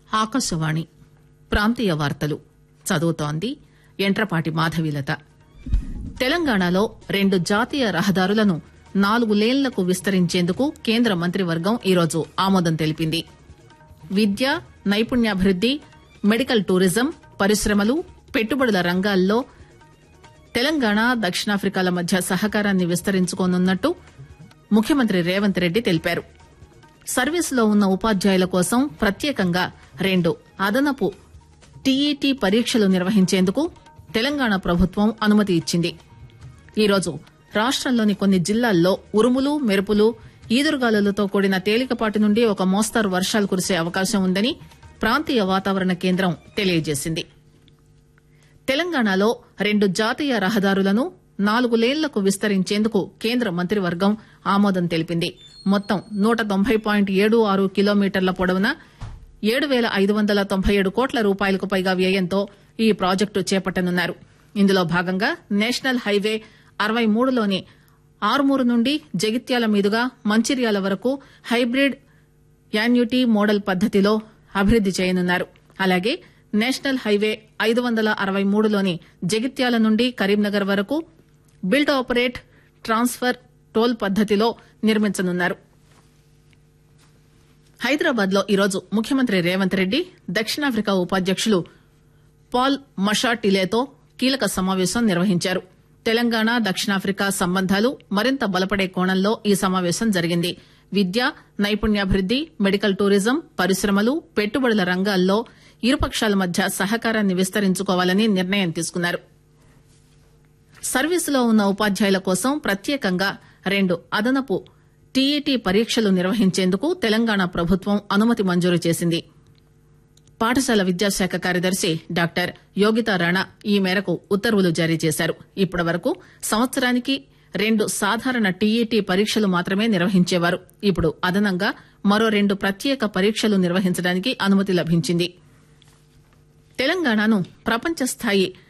ఆకాశవాణి ప్రాంతీయ వార్తలు చదువుతోంది ఎంట్రపాటి మాధవీలత తెలంగాణలో రెండు జాతీయ రహదారులను నాలుగు లేన్లకు విస్తరించేందుకు కేంద్ర మంత్రివర్గం ఈరోజు ఆమోదం తెలిపింది విద్య నైపుణ్యాభివృద్ది మెడికల్ టూరిజం పరిశ్రమలు పెట్టుబడుల రంగాల్లో తెలంగాణ దక్షిణాఫ్రికాల మధ్య సహకారాన్ని విస్తరించుకోనున్నట్టు ముఖ్యమంత్రి రేవంత్ రెడ్డి తెలిపారు సర్వీసులో ఉన్న ఉపాధ్యాయుల కోసం ప్రత్యేకంగా రెండు అదనపు టీఈటీ పరీక్షలు నిర్వహించేందుకు తెలంగాణ ప్రభుత్వం అనుమతి ఇచ్చింది ఈరోజు రాష్టంలోని కొన్ని జిల్లాల్లో ఉరుములు మెరుపులు ఈదురుగాలులతో కూడిన తేలికపాటి నుండి ఒక మోస్తరు వర్షాలు కురిసే అవకాశం ఉందని ప్రాంతీయ వాతావరణ కేంద్రం తెలియజేసింది తెలంగాణలో రెండు జాతీయ రహదారులను నాలుగు లేన్లకు విస్తరించేందుకు కేంద్ర మంత్రివర్గం ఆమోదం తెలిపింది మొత్తం నూట తొంభై పాయింట్ ఏడు ఆరు కిలోమీటర్ల పొడవున ఏడు పేల ఐదు వందల తొంభై ఏడు కోట్ల రూపాయలకు పైగా వ్యయంతో ఈ ప్రాజెక్టు చేపట్టనున్నారు ఇందులో భాగంగా నేషనల్ హైవే అరవై మూడులోని ఆరుమూరు నుండి జగిత్యాల మీదుగా మంచిర్యాల వరకు హైబ్రిడ్ యాన్యుటీ మోడల్ పద్దతిలో అభివృద్ది చేయనున్నారు అలాగే నేషనల్ హైవే ఐదు వందల అరవై మూడులోని జగిత్యాల నుండి కరీంనగర్ వరకు బిల్డ్ ఆపరేట్ ట్రాన్స్ఫర్ టోల్ పద్దతిలో నిర్మించనున్నారు హైదరాబాద్ లో ఈరోజు ముఖ్యమంత్రి రేవంత్ రెడ్డి దక్షిణాఫ్రికా ఉపాధ్యకులు పాల్ మషాటిలేతో కీలక సమావేశం నిర్వహించారు తెలంగాణ దక్షిణాఫ్రికా సంబంధాలు మరింత బలపడే కోణంలో ఈ సమావేశం జరిగింది విద్య నైపుణ్యాభివృద్ది మెడికల్ టూరిజం పరిశ్రమలు పెట్టుబడుల రంగాల్లో ఇరుపక్షాల మధ్య సహకారాన్ని విస్తరించుకోవాలని నిర్ణయం తీసుకున్నారు సర్వీసులో ఉన్న ఉపాధ్యాయుల కోసం ప్రత్యేకంగా రెండు అదనపు టీఈటీ పరీక్షలు నిర్వహించేందుకు తెలంగాణ ప్రభుత్వం అనుమతి మంజూరు చేసింది పాఠశాల విద్యాశాఖ కార్యదర్శి డాక్టర్ యోగితా రాణా ఈ మేరకు ఉత్తర్వులు జారీ చేశారు ఇప్పటి వరకు సంవత్సరానికి రెండు సాధారణ టీఈటీ పరీక్షలు మాత్రమే నిర్వహించేవారు ఇప్పుడు అదనంగా మరో రెండు ప్రత్యేక పరీక్షలు నిర్వహించడానికి అనుమతి లభించింది తెలంగాణను ప్రపంచ స్థాయి